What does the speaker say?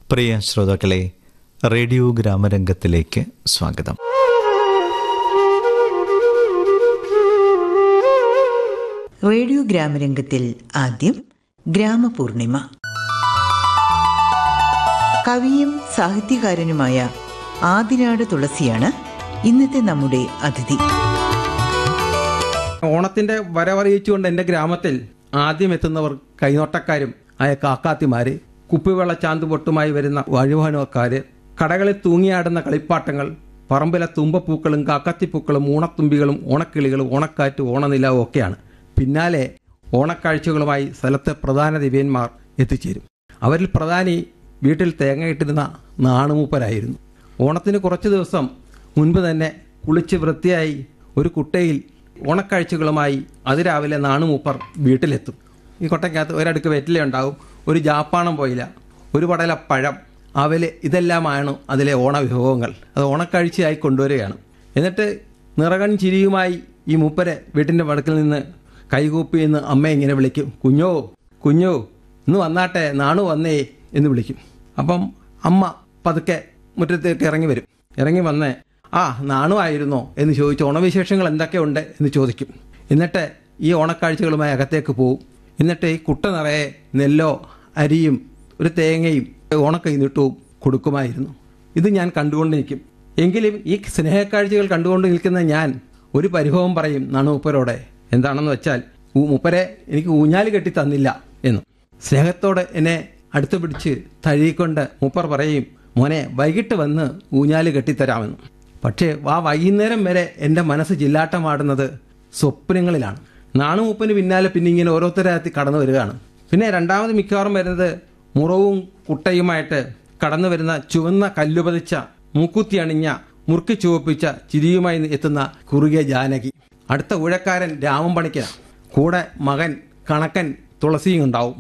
പ്രിയ ശ്രോതാക്കളെ റേഡിയോ ഗ്രാമരംഗത്തിലേക്ക് സ്വാഗതം റേഡിയോ ഗ്രാമരംഗത്തിൽ ആദ്യം ഗ്രാമപൂർണിമ കവിയും സാഹിത്യകാരനുമായ ആദിനാട് തുളസിയാണ് ഇന്നത്തെ നമ്മുടെ അതിഥി ഓണത്തിന്റെ വരവറിയിച്ചുകൊണ്ട് എൻ്റെ ഗ്രാമത്തിൽ ആദ്യം എത്തുന്നവർ കൈനോട്ടക്കാരും ആയ കാക്കാത്തിമാര് കുപ്പിവെള്ള ചാന്തുപൊട്ടുമായി വരുന്ന വഴിവാനക്കാര് കടകളിൽ തൂങ്ങിയാടുന്ന കളിപ്പാട്ടങ്ങൾ പറമ്പിലെ തുമ്പപ്പൂക്കളും കാക്കത്തിപ്പൂക്കളും ഓണത്തുമ്പികളും ഓണക്കിളികളും ഓണക്കാറ്റ് ഓണനിലാവും ഒക്കെയാണ് പിന്നാലെ ഓണക്കാഴ്ചകളുമായി സ്ഥലത്തെ പ്രധാന ദിവ്യന്മാർ എത്തിച്ചേരും അവരിൽ പ്രധാനി വീട്ടിൽ തേങ്ങയിട്ടിരുന്ന നാണുമൂപ്പരായിരുന്നു ഓണത്തിന് കുറച്ച് ദിവസം മുൻപ് തന്നെ കുളിച്ച് വൃത്തിയായി ഒരു കുട്ടയിൽ ഓണക്കാഴ്ചകളുമായി അതിരാവിലെ നാണുമൂപ്പർ വീട്ടിലെത്തും ഈ കൊട്ടയ്ക്കകത്ത് ഒരടുക്ക് വെറ്റില ഉണ്ടാവും ഒരു ജാപ്പാണം പോയില്ല ഒരു പടല പഴം അവല് ഇതെല്ലാമാണ് അതിലെ ഓണവിഭവങ്ങൾ അത് ഓണക്കാഴ്ചയായി കൊണ്ടുവരികയാണ് എന്നിട്ട് നിറകൺ ചിരിയുമായി ഈ മൂപ്പരെ വീട്ടിൻ്റെ വടക്കിൽ നിന്ന് കൈകൂപ്പി എന്ന് അമ്മ ഇങ്ങനെ വിളിക്കും കുഞ്ഞോ കുഞ്ഞോ ഇന്ന് വന്നാട്ടെ നാണു വന്നേ എന്ന് വിളിക്കും അപ്പം അമ്മ പതുക്കെ മുറ്റത്തേക്ക് ഇറങ്ങി വരും ഇറങ്ങി വന്ന് ആ നാണു ആയിരുന്നോ എന്ന് ചോദിച്ച് ഓണവിശേഷങ്ങൾ എന്തൊക്കെയുണ്ട് എന്ന് ചോദിക്കും എന്നിട്ട് ഈ ഓണക്കാഴ്ചകളുമായി അകത്തേക്ക് പോവും എന്നിട്ട് ഈ കുട്ട നിറയെ നെല്ലോ അരിയും ഒരു തേങ്ങയും ഓണക്കൈ നീട്ടവും കൊടുക്കുമായിരുന്നു ഇത് ഞാൻ കണ്ടുകൊണ്ട് നിൽക്കും എങ്കിലും ഈ സ്നേഹക്കാഴ്ചകൾ കണ്ടുകൊണ്ട് നിൽക്കുന്ന ഞാൻ ഒരു പരിഭവം പറയും നാണുപ്പരോടെ എന്താണെന്ന് വെച്ചാൽ ഊ- മുപ്പരെ എനിക്ക് ഊഞ്ഞാല് കെട്ടി തന്നില്ല എന്ന് സ്നേഹത്തോടെ എന്നെ അടുത്ത് പിടിച്ച് തഴുകിക്കൊണ്ട് മൂപ്പർ പറയും മോനെ വൈകിട്ട് വന്ന് ഊഞ്ഞാല് കെട്ടിത്തരാമെന്ന് പക്ഷേ ആ വൈകുന്നേരം വരെ എൻ്റെ മനസ്സ് ചില്ലാട്ടമാടുന്നത് സ്വപ്നങ്ങളിലാണ് നാണുമൂപ്പന് പിന്നാലെ പിന്നെ ഇങ്ങനെ ഓരോരുത്തരാത്തി കടന്നു വരികയാണ് പിന്നെ രണ്ടാമത് മിക്കവാറും വരുന്നത് മുറവും കുട്ടയുമായിട്ട് കടന്നു വരുന്ന ചുവന്ന കല്ലുപതിച്ച മൂക്കുത്തി അണിഞ്ഞ മുറുക്കി ചുവപ്പിച്ച ചിരിയുമായി എത്തുന്ന കുറുകിയ ജാനകി അടുത്ത ഊഴക്കാരൻ രാമൻ പണിക്കനാണ് കൂടെ മകൻ കണക്കൻ തുളസിയും ഉണ്ടാവും